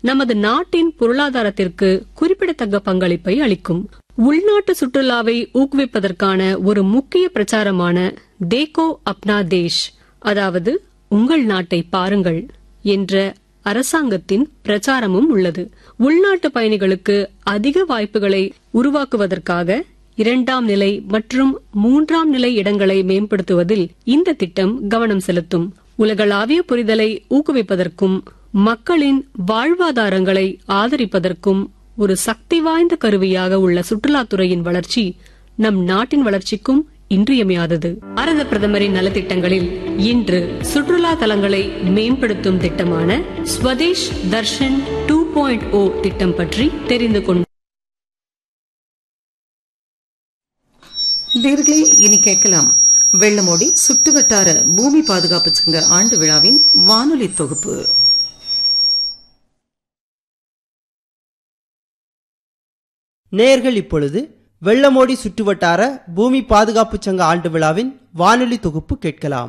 நமது நாட்டின் பொருளாதாரத்திற்கு குறிப்பிடத்தக்க பங்களிப்பை அளிக்கும் உள்நாட்டு சுற்றுலாவை ஊக்குவிப்பதற்கான ஒரு முக்கிய பிரச்சாரமான தேகோ அப்னா தேஷ் அதாவது உங்கள் நாட்டை பாருங்கள் என்ற அரசாங்கத்தின் பிரச்சாரமும் உள்ளது உள்நாட்டு பயணிகளுக்கு அதிக வாய்ப்புகளை உருவாக்குவதற்காக இரண்டாம் நிலை மற்றும் மூன்றாம் நிலை இடங்களை மேம்படுத்துவதில் இந்த திட்டம் கவனம் செலுத்தும் உலகளாவிய புரிதலை ஊக்குவிப்பதற்கும் மக்களின் வாழ்வாதாரங்களை ஆதரிப்பதற்கும் ஒரு சக்தி வாய்ந்த கருவியாக உள்ள சுற்றுலாத்துறையின் வளர்ச்சி நம் நாட்டின் வளர்ச்சிக்கும் இன்றியமையாதது பாரத பிரதமரின் நலத்திட்டங்களில் இன்று சுற்றுலா தலங்களை மேம்படுத்தும் திட்டமான Swadesh Darshan two point oh திட்டம் பற்றி தெரிந்து கொண்டோம் நேர்களே இனி கேட்கலாம் வெள்ளமோடி சுற்றுவட்டார பூமி பாதுகாப்பு சங்க ஆண்டு விழாவின் வானொலி தொகுப்பு நேர்கள் இப்பொழுது வெள்ளமோடி சுற்றுவட்டார பூமி பாதுகாப்பு சங்க ஆண்டு விழாவின் வானொலி தொகுப்பு கேட்கலாம்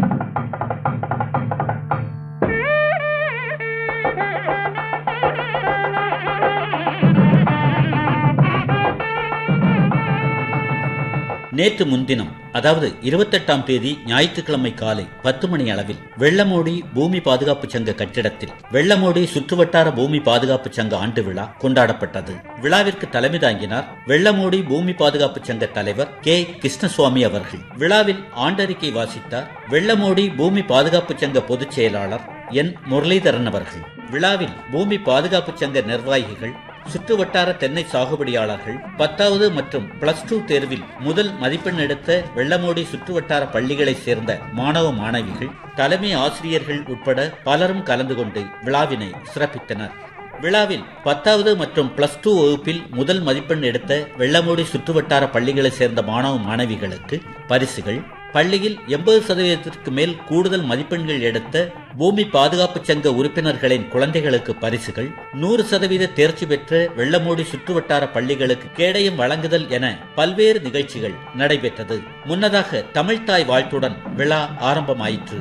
நேற்று முன்தினம் அதாவது இருபத்தெட்டாம் தேதி ஞாயிற்றுக்கிழமை காலை பத்து மணி அளவில் வெள்ளமோடி பூமி பாதுகாப்பு சங்க கட்டிடத்தில் வெள்ளமோடி சுற்றுவட்டார பூமி பாதுகாப்பு சங்க ஆண்டு விழா கொண்டாடப்பட்டது விழாவிற்கு தலைமை தாங்கினார் வெள்ளமோடி பூமி பாதுகாப்பு சங்க தலைவர் கே கிருஷ்ணசுவாமி அவர்கள் விழாவில் ஆண்டறிக்கை வாசித்தார் வெள்ளமோடி பூமி பாதுகாப்பு சங்க பொதுச் செயலாளர் என் முரளிதரன் அவர்கள் விழாவில் பூமி பாதுகாப்பு சங்க நிர்வாகிகள் சுற்றுவட்டார தென்னை சாகுபடியாளர்கள் பத்தாவது மற்றும் பிளஸ் டூ தேர்வில் முதல் மதிப்பெண் எடுத்த வெள்ளமோடி சுற்றுவட்டார பள்ளிகளைச் சேர்ந்த மாணவ மாணவிகள் தலைமை ஆசிரியர்கள் உட்பட பலரும் கலந்து கொண்டு விழாவினை சிறப்பித்தனர் விழாவில் பத்தாவது மற்றும் பிளஸ் டூ வகுப்பில் முதல் மதிப்பெண் எடுத்த வெள்ளமோடி சுற்றுவட்டார பள்ளிகளைச் சேர்ந்த மாணவ மாணவிகளுக்கு பரிசுகள் பள்ளியில் எண்பது சதவீதத்திற்கு மேல் கூடுதல் மதிப்பெண்கள் எடுத்த பூமி பாதுகாப்பு சங்க உறுப்பினர்களின் குழந்தைகளுக்கு பரிசுகள் நூறு சதவீத தேர்ச்சி பெற்ற வெள்ளமோடி சுற்றுவட்டார பள்ளிகளுக்கு கேடயம் வழங்குதல் என பல்வேறு நிகழ்ச்சிகள் நடைபெற்றது முன்னதாக தமிழ்தாய் வாழ்த்துடன் விழா ஆரம்பமாயிற்று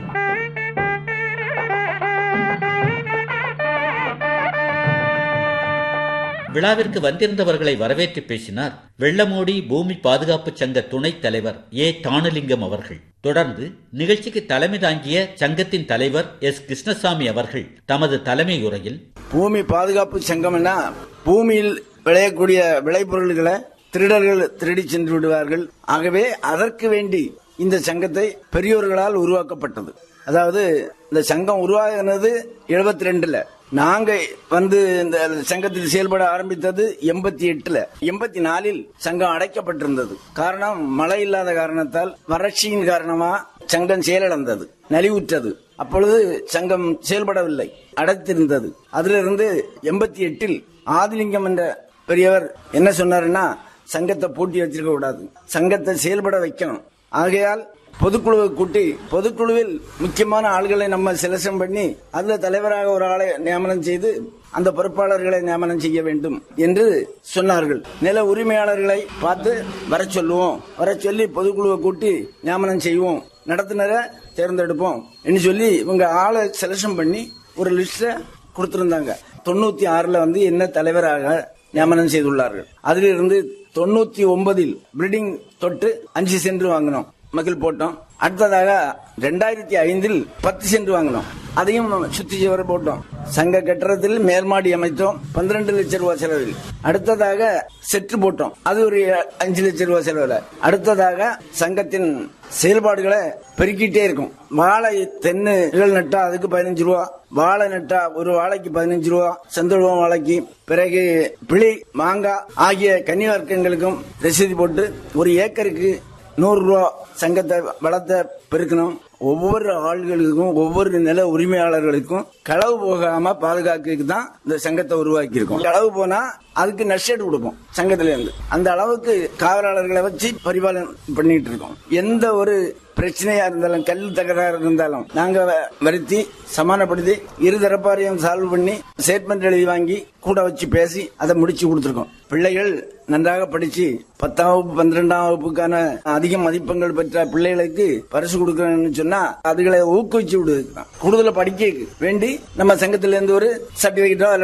விழாவிற்கு வந்திருந்தவர்களை வரவேற்று பேசினார் வெள்ளமோடி பூமி பாதுகாப்பு சங்க துணைத் தலைவர் ஏ தானுலிங்கம் அவர்கள் தொடர்ந்து நிகழ்ச்சிக்கு தலைமை தாங்கிய சங்கத்தின் தலைவர் எஸ் கிருஷ்ணசாமி அவர்கள் தமது தலைமை உரையில் பூமி பாதுகாப்பு சங்கம்னா பூமியில் விளையக்கூடிய விளைபொருள்களை திருடர்கள் திருடி சென்று விடுவார்கள் ஆகவே அதற்கு வேண்டி இந்த சங்கத்தை பெரியோர்களால் உருவாக்கப்பட்டது அதாவது இந்த சங்கம் உருவாகினது எழுபத்தி ரெண்டுல நாங்க வந்து இந்த சங்கத்தில் செயல்பட ஆரம்பித்தது எண்பத்தி எட்டுல எண்பத்தி நாலில் சங்கம் அடைக்கப்பட்டிருந்தது காரணம் மழை இல்லாத காரணத்தால் வறட்சியின் காரணமா சங்கம் செயலிழந்தது நலிவுற்றது அப்பொழுது சங்கம் செயல்படவில்லை அடைத்திருந்தது அதிலிருந்து எண்பத்தி எட்டில் ஆதிலிங்கம் என்ற பெரியவர் என்ன சொன்னாருன்னா சங்கத்தை பூட்டி வச்சிருக்க கூடாது சங்கத்தை செயல்பட வைக்கணும் ஆகையால் பொதுக்குழுவை கூட்டி பொதுக்குழுவில் முக்கியமான ஆள்களை நம்ம செலக்ஷன் பண்ணி அதுல தலைவராக ஒரு ஆளை நியமனம் செய்து அந்த பொறுப்பாளர்களை நியமனம் செய்ய வேண்டும் என்று சொன்னார்கள் நில உரிமையாளர்களை பார்த்து வர சொல்லுவோம் வர சொல்லி பொதுக்குழுவை கூட்டி நியமனம் செய்வோம் நடத்துனரை தேர்ந்தெடுப்போம் என்று சொல்லி இவங்க ஆளை செலக்ஷன் பண்ணி ஒரு லிஸ்ட கொடுத்திருந்தாங்க தொண்ணூத்தி ஆறுல வந்து என்ன தலைவராக நியமனம் செய்துள்ளார்கள் அதிலிருந்து தொண்ணூத்தி ஒன்பதில் பிரிடிங் தொட்டு அஞ்சு சென்று வாங்கினோம் மகிழ் போட்டோம் அடுத்ததாக ரெண்டாயிரத்தி ஐந்தில் பத்து சென்ட் வாங்கினோம் அதையும் சுத்தி சுவர் போட்டோம் சங்க கட்டடத்தில் மேல்மாடி அமைத்தோம் பன்னிரண்டு லட்சம் ரூபாய் செலவில் அடுத்ததாக செட்டு போட்டோம் அது ஒரு அஞ்சு லட்சம் ரூபாய் செலவில் அடுத்ததாக சங்கத்தின் செயல்பாடுகளை பெருக்கிட்டே இருக்கும் வாழை தென்னுகள் நட்டா அதுக்கு பதினஞ்சு ரூபா வாழை நட்டா ஒரு வாழைக்கு பதினஞ்சு ரூபா செந்தழுவம் வாழைக்கு பிறகு பிளி மாங்காய் ஆகிய கன்னி வர்க்கங்களுக்கும் ரசீது போட்டு ஒரு ஏக்கருக்கு நூறு ரூபா சங்கத்தை வளத்தை பெருக்கணும் ஒவ்வொரு ஆள்களுக்கும் ஒவ்வொரு நில உரிமையாளர்களுக்கும் களவு போகாம பாதுகாக்கிறதுக்கு தான் இந்த சங்கத்தை உருவாக்கி இருக்கோம் களவு போனா அதுக்கு நஷ்டேடு கொடுப்போம் சங்கத்துல இருந்து அந்த அளவுக்கு காவலாளர்களை வச்சு பரிபாலனை பண்ணிட்டு இருக்கோம் எந்த ஒரு பிரச்சனையா இருந்தாலும் கல் தகராறு இருந்தாலும் நாங்க வருத்தி சமாதானப்படுத்தி இரு தரப்பாரையும் சால்வ் பண்ணி ஸ்டேட்மெண்ட் எழுதி வாங்கி கூட வச்சு பேசி அதை முடிச்சு கொடுத்துருக்கோம் பிள்ளைகள் நன்றாக படிச்சு பத்தாம் வகுப்பு பன்னிரெண்டாம் வகுப்புக்கான அதிக மதிப்பெண்கள் பெற்ற பிள்ளைகளுக்கு பரிசு கொடுக்கணும்னு சொன்னா அதுகளை ஊக்குவிச்சு விடுது கூடுதல படிக்க வேண்டி நம்ம சங்கத்தில இருந்து ஒரு சர்டிபிகேட்டோ